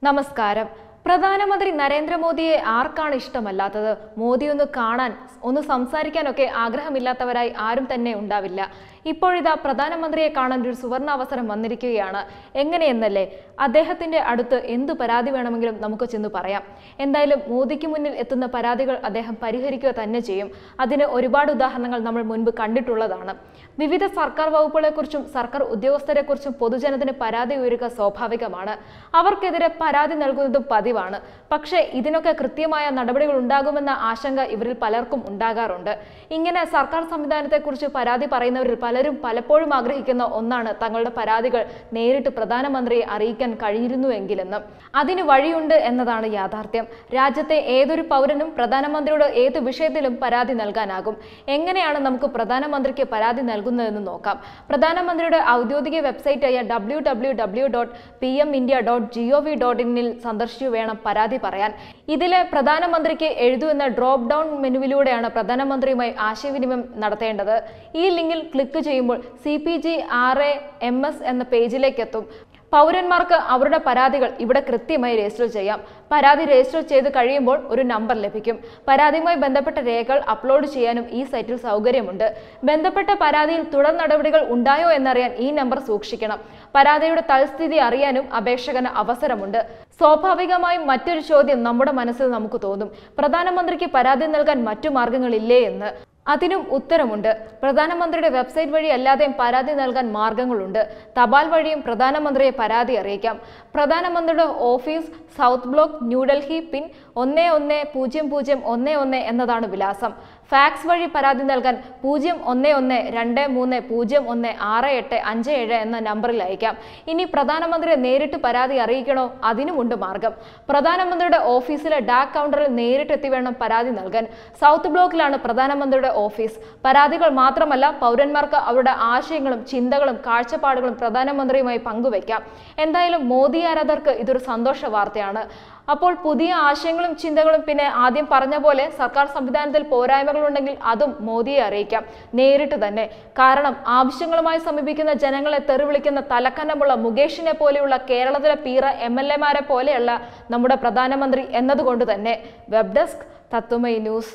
നമസ്കാരം പ്രധാനമന്ത്രി നരേന്ദ്രമോദിയെ ആർക്കാണ് ഇഷ്ടമല്ലാത്തത് മോദി ഒന്ന് കാണാൻ ഒന്ന് സംസാരിക്കാനൊക്കെ ആഗ്രഹമില്ലാത്തവരായി ആരും തന്നെ ഉണ്ടാവില്ല ഇപ്പോഴിതാ പ്രധാനമന്ത്രിയെ കാണാൻ ഒരു സുവർണ അവസരം വന്നിരിക്കുകയാണ് എങ്ങനെയെന്നല്ലേ അദ്ദേഹത്തിന്റെ അടുത്ത് എന്തു പരാതി വേണമെങ്കിലും നമുക്ക് ചെന്ന് പറയാം എന്തായാലും മോദിക്ക് മുന്നിൽ എത്തുന്ന പരാതികൾ അദ്ദേഹം പരിഹരിക്കുക തന്നെ ചെയ്യും അതിന് ഒരുപാട് ഉദാഹരണങ്ങൾ നമ്മൾ മുൻപ് കണ്ടിട്ടുള്ളതാണ് വിവിധ സർക്കാർ വകുപ്പുകളെക്കുറിച്ചും സർക്കാർ ഉദ്യോഗസ്ഥരെക്കുറിച്ചും പൊതുജനത്തിന് പരാതി ഉയരുക സ്വാഭാവികമാണ് അവർക്കെതിരെ പരാതി നൽകുന്നതും പതിവാണ് പക്ഷേ ഇതിനൊക്കെ കൃത്യമായ നടപടികൾ ഉണ്ടാകുമെന്ന ആശങ്ക ഇവരിൽ പലർക്കും ഉണ്ടാകാറുണ്ട് ഇങ്ങനെ സർക്കാർ സംവിധാനത്തെക്കുറിച്ച് പരാതി പറയുന്നവരിൽ പലരും പലപ്പോഴും ആഗ്രഹിക്കുന്ന ഒന്നാണ് തങ്ങളുടെ പരാതികൾ നേരിട്ട് പ്രധാനമന്ത്രിയെ അറിയിക്കാൻ കഴിയിരുന്നുവെങ്കിലെന്ന് അതിന് വഴിയുണ്ട് എന്നതാണ് യാഥാർത്ഥ്യം രാജ്യത്തെ ഏതൊരു പൗരനും പ്രധാനമന്ത്രിയോട് ഏത് വിഷയത്തിലും പരാതി നൽകാനാകും എങ്ങനെയാണ് നമുക്ക് പ്രധാനമന്ത്രിക്ക് പരാതി നൽകുന്നതെന്ന് നോക്കാം പ്രധാനമന്ത്രിയുടെ ഔദ്യോഗിക വെബ്സൈറ്റായ W W W dot P M India dot G O V dot ഇന്നിൽ സന്ദർശിച്ചു വേണം പരാതി പറയാൻ ഇതിലെ പ്രധാനമന്ത്രിക്ക് എഴുതൂ എന്ന ഡ്രോപ്പ് ഡൗൺ മെനുവിലൂടെയാണ് പ്രധാനമന്ത്രിയുമായി ആശയവിനിമയം നടത്തേണ്ടത് ഈ ലിങ്കിൽ ക്ലിക്ക് ചെയ്യുമ്പോൾ C P G R A M S എന്ന പേജിലേക്ക് എത്തും പൗരന്മാർക്ക് അവരുടെ പരാതികൾ ഇവിടെ കൃത്യമായി രജിസ്റ്റർ ചെയ്യാം പരാതി രജിസ്റ്റർ ചെയ്ത് കഴിയുമ്പോൾ ഒരു നമ്പർ ലഭിക്കും പരാതിയുമായി ബന്ധപ്പെട്ട രേഖകൾ അപ്ലോഡ് ചെയ്യാനും ഈ സൈറ്റിൽ സൗകര്യമുണ്ട് ബന്ധപ്പെട്ട പരാതിയിൽ തുടർ നടപടികൾ ഉണ്ടായോ എന്നറിയാൻ ഈ നമ്പർ സൂക്ഷിക്കണം പരാതിയുടെ തൽസ്ഥിതി അറിയാനും അപേക്ഷകന് അവസരമുണ്ട് സ്വാഭാവികമായും മറ്റൊരു ചോദ്യം നമ്മുടെ മനസ്സിൽ നമുക്ക് തോന്നും പ്രധാനമന്ത്രിക്ക് പരാതി നൽകാൻ മറ്റു മാർഗങ്ങളില്ലേ എന്ന് അതിനും ഉത്തരമുണ്ട് പ്രധാനമന്ത്രിയുടെ വെബ്സൈറ്റ് വഴി അല്ലാതെയും പരാതി നൽകാൻ മാർഗങ്ങളുണ്ട് തപാൽ വഴിയും പ്രധാനമന്ത്രിയെ പരാതി അറിയിക്കാം പ്രധാനമന്ത്രിയുടെ office south block New Delhi pin ഒന്ന് ഒന്ന് പൂജ്യം പൂജ്യം ഒന്ന് ഒന്ന് എന്നതാണ് വിലാസം ഫാക്സ് വഴി പരാതി നൽകാൻ പൂജ്യം ഒന്ന് ഒന്ന് രണ്ട് മൂന്ന് പൂജ്യം ഒന്ന് ആറ് എട്ട് അഞ്ച് ഏഴ് എന്ന നമ്പറിൽ അയക്കാം ഇനി പ്രധാനമന്ത്രിയെ നേരിട്ട് പരാതി അറിയിക്കണോ അതിനുമുണ്ട് മാർഗം പ്രധാനമന്ത്രിയുടെ ഓഫീസിലെ ഡാക് കൗണ്ടറിൽ നേരിട്ടെത്തി വേണം പരാതി നൽകാൻ സൗത്ത് ബ്ലോക്കിലാണ് പ്രധാനമന്ത്രിയുടെ ഓഫീസ് പരാതികൾ മാത്രമല്ല പൗരന്മാർക്ക് അവരുടെ ആശയങ്ങളും ചിന്തകളും കാഴ്ചപ്പാടുകളും പ്രധാനമന്ത്രിയുമായി പങ്കുവയ്ക്കാം എന്തായാലും മോദി ആരാധകർക്ക് ഇതൊരു സന്തോഷ വാർത്തയാണ് അപ്പോൾ പുതിയ ആശയങ്ങളും ചിന്തകളും പിന്നെ ആദ്യം പറഞ്ഞ പോലെ സർക്കാർ സംവിധാനത്തിൽ പോരായ്മകളുണ്ടെങ്കിൽ അതും മോദിയെ അറിയിക്കാം നേരിട്ട് തന്നെ കാരണം ആവശ്യങ്ങളുമായി സമീപിക്കുന്ന ജനങ്ങളെ തെറിവിളിക്കുന്ന തലക്കന്നമുള്ള മുകേഷിനെ പോലെയുള്ള കേരളത്തിലെ പീറ എം എൽ എമാരെ പോലെയല്ല നമ്മുടെ പ്രധാനമന്ത്രി എന്നതുകൊണ്ട് തന്നെ വെബ് ഡെസ്ക് തത്തുമൈ ന്യൂസ്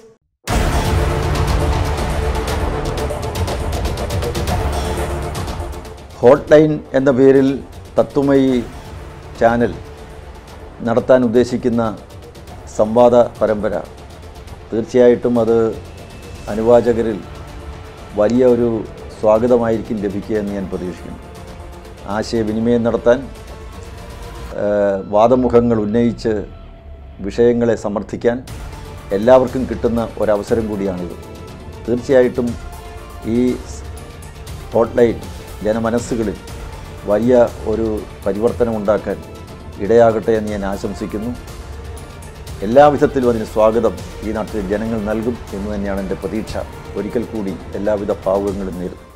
ഹോട്ട് ലൈൻ എന്ന പേരിൽ തത്വമയി ചാനൽ നടത്താൻ ഉദ്ദേശിക്കുന്ന സംവാദ പരമ്പര തീർച്ചയായിട്ടും അത് അനുവാചകരിൽ വലിയ ഒരു സ്വാഗതമായിരിക്കും ലഭിക്കുക എന്ന് ഞാൻ പ്രതീക്ഷിക്കുന്നു ആശയവിനിമയം നടത്താൻ ആ, വാദമുഖങ്ങൾ ഉന്നയിച്ച് വിഷയങ്ങളെ സമർത്ഥിക്കാൻ എല്ലാവർക്കും കിട്ടുന്ന ഒരവസരം കൂടിയാണിത് തീർച്ചയായിട്ടും ഈ ഹോട്ട്ലൈൻ ജനമനസ്സുകളിൽ വലിയ ഒരു പരിവർത്തനം ഉണ്ടാക്കാൻ ഇടയാകട്ടെ എന്ന് ഞാൻ ആശംസിക്കുന്നു എല്ലാവിധത്തിലും അതിന് സ്വാഗതം ഈ നാട്ടിലെ ജനങ്ങൾ നൽകും എന്ന് തന്നെയാണ് എൻ്റെ പ്രതീക്ഷ ഒരിക്കൽ കൂടി എല്ലാവിധ ഭാവുകങ്ങളും നേരുന്നു